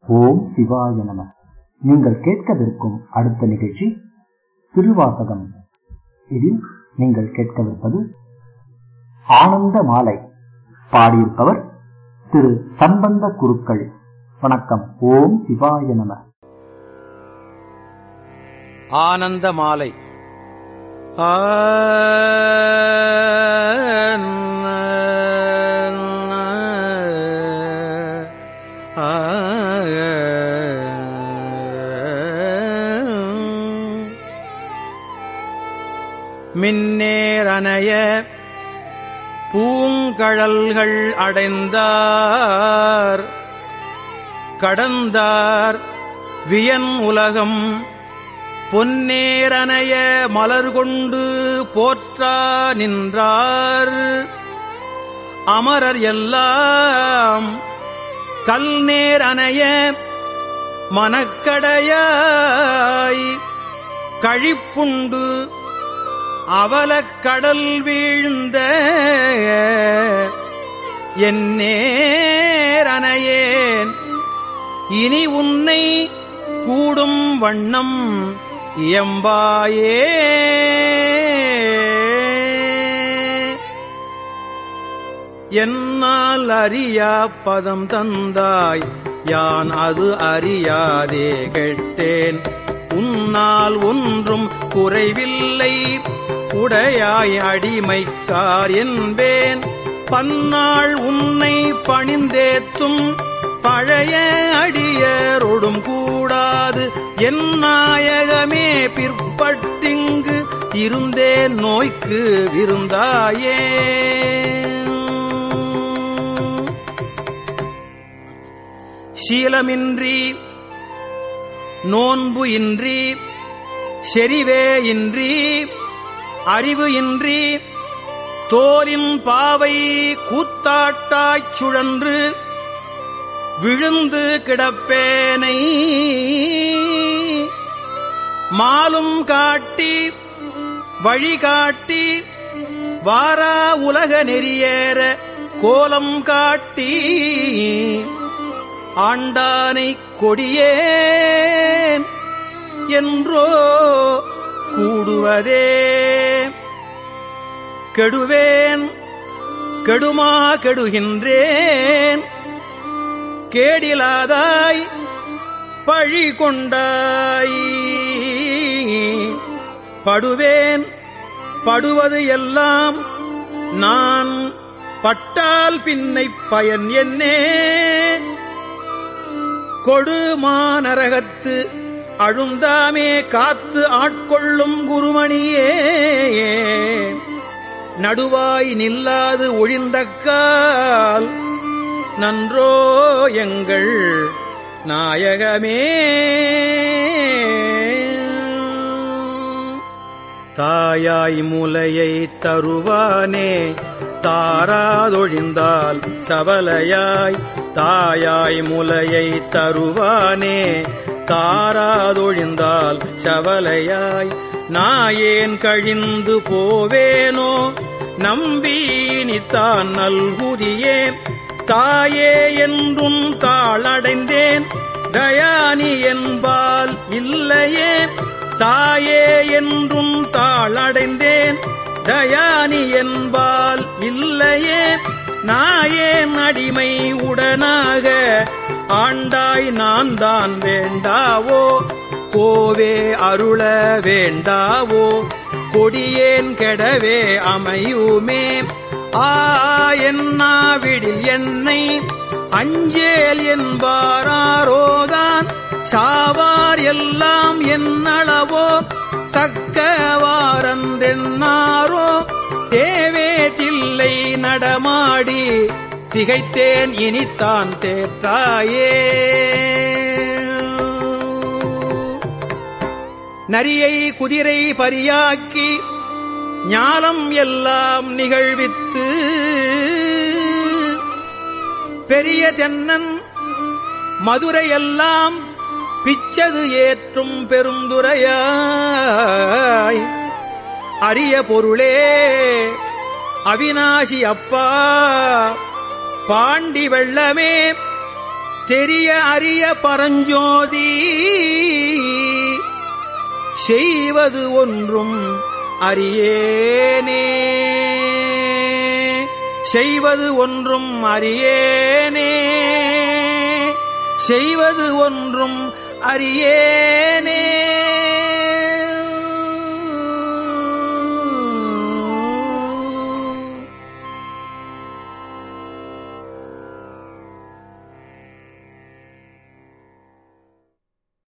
ஓம் சிவாய நம நீங்கள் கேட்கவிருக்கும் அடுத்த நிகழ்ச்சி திருவாசகம் இதில் நீங்கள் கேட்கவிருப்பது ஆனந்த மாலை பாடியிருப்பவர் திரு சம்பந்த குருக்கள் வணக்கம் ஓம் சிவாய நம ஆனந்த மாலை மின்னேரனைய பூங்கழல்கள் அடைந்தார் கடந்தார் வியன் உலகம் பொன்னேரனைய மலர் கொண்டு போற்றா நின்றார் அமரர் எல்லாம் கல் நேரனைய மனக்கடையாய் கழிப்புண்டு அவலக்கடல் வீழ்ந்த என் நேரனையேன் இனி உன்னை கூடும் வண்ணம் இயம்பாயே என்னால் அறியா பதம் தந்தாய் யான் அது அறியாதே கெட்டேன் உன்னால் ஒன்றும் குறைவில்லை உடையாய் அடிமைக்கார் என்பேன் பன்னாள் உன்னை பணிந்தேத்தும் பழைய அடியரோடும் கூடாது என் நாயகமே பிற்பட்டிங்கு இருந்தேன் நோய்க்கு விருந்தாயே சீலமின்றி நோன்பு இன்றி செறிவே இன்றி அறிவு இன்றி தோலின் பாவை கூத்தாட்டாய்ச் சுழன்று விழுந்து கிடப்பேனை மாலும் காட்டி வழிகாட்டி வாரா உலக நெறியேற கோலம் காட்டி ஆண்டானை கொடியேன் என்றோ கூடுவதே கெடுவேன் கெடுமா கெடுகின்றேன் கேடிலாதாய் பழி கொண்டாய் படுவேன் படுவது எல்லாம் நான் பட்டால் பின்னை பயன் என்னே கொடுமானரகத்து அழுந்தாமே காத்து ஆட்கொள்ளும் குருமணியே நடுவாய் நில்லாது ஒழிந்தக்கால் நன்றோ எங்கள் நாயகமே தாயாய் முலையை தருவானே தாராதொழிந்தால் சபலையாய் தாயாய் முலையை தருவானே தாராதொழிந்தால் சவலையாய் நாயேன் கழிந்து போவேனோ நம்பீனித்தான் நல்குதியே தாயே என்றும் தாளடைந்தேன் தயானி என்பால் இல்லையே தாயே என்றும் தாளடைந்தேன் தயானி என்பால் இல்லையே நாயேன் அடிமை உடனாக ஆண்டாய் நான் தான் வேண்டாவோ கோவே அருள வேண்டாவோ கொடியேன் கெடவே அமையுமே ஆ என்னாவிடில் என்னை அஞ்சேல் என்பாரோதான் சாவார் எல்லாம் என்னளவோ தக்கவாரன்றென்னாரோ தேவே தில்லை நடமாடி திகைத்தேன் இனித்தான் தேற்றாயே நரியை குதிரை பரியாக்கி ஞானம் எல்லாம் நிகழ்வித்து பெரிய தென்னன் மதுரையெல்லாம் பிச்சது ஏற்றும் பெருந்துரையாய் அரிய பொருளே அவினாசி அப்பா பாண்டி வெள்ளமே தெரிய அரிய பரஞ்சோதி செய்வது ஒன்றும் அறியேனே செய்வது ஒன்றும் அறியேனே செய்வது ஒன்றும் அறியேனே